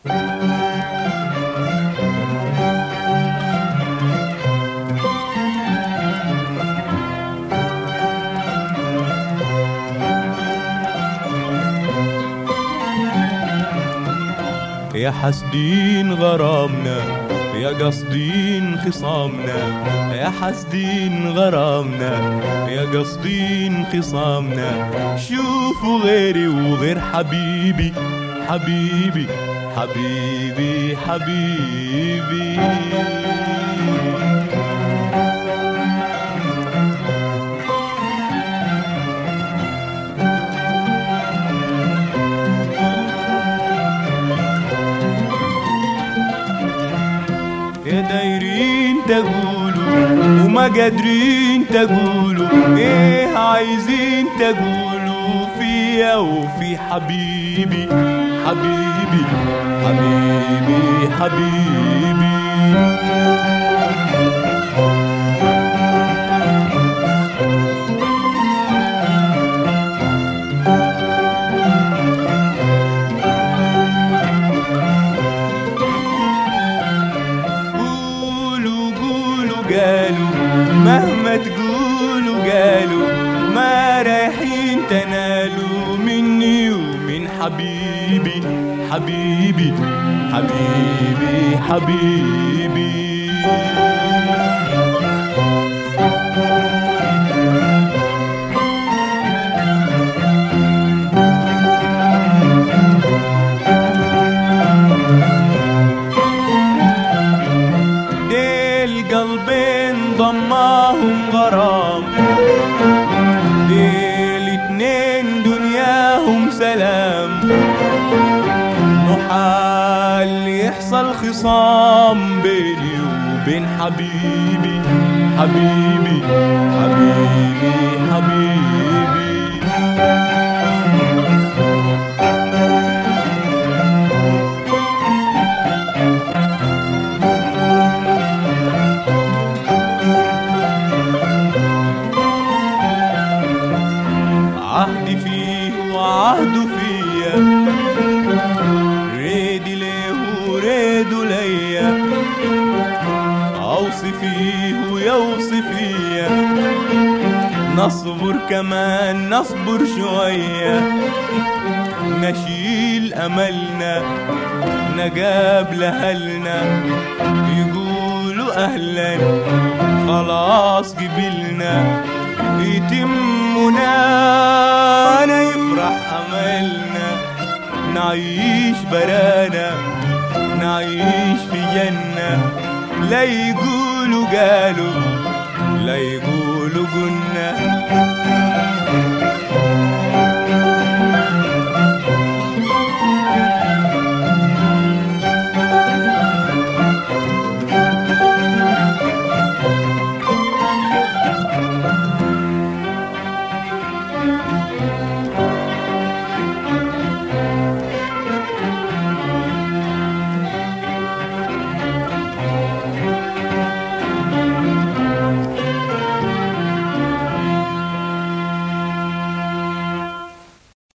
يا حاسدين غرامنا يا قصدين خصامنا يا حاسدين غرامنا يا قصدين خصامنا شوفوا غيري وغير حبيبي حبيبي حبيبي حبيبي يا دايرين تقولوا وما قادرين تقولوا ايه عايزين تقولوا فيا وفي حبيبي حبيبي حبيبي حبيبي قولوا قولوا قالوا مهما تقولوا قالوا ما رايحين تنالوا مني ومن حبيبي حبيبي حبيبي حبيبي ديل قلبين ضماهم غرام ديل اتنين دنياهم سلام محال يحصل خصام بيني وبين حبيبي حبيبي حبيبي حبيبي عهدي فيه وعهده فيا ريدي ليه وريده ليا اوصي فيه ويوصي فيا نصبر كمان نصبر شوية نشيل أملنا نقابل أهلنا يقولوا أهلا خلاص قبلنا يتمنا أنا يفرح أملنا نعيش برانا نعيش في جنة لا يقولوا قالوا لا يقولوا قلنا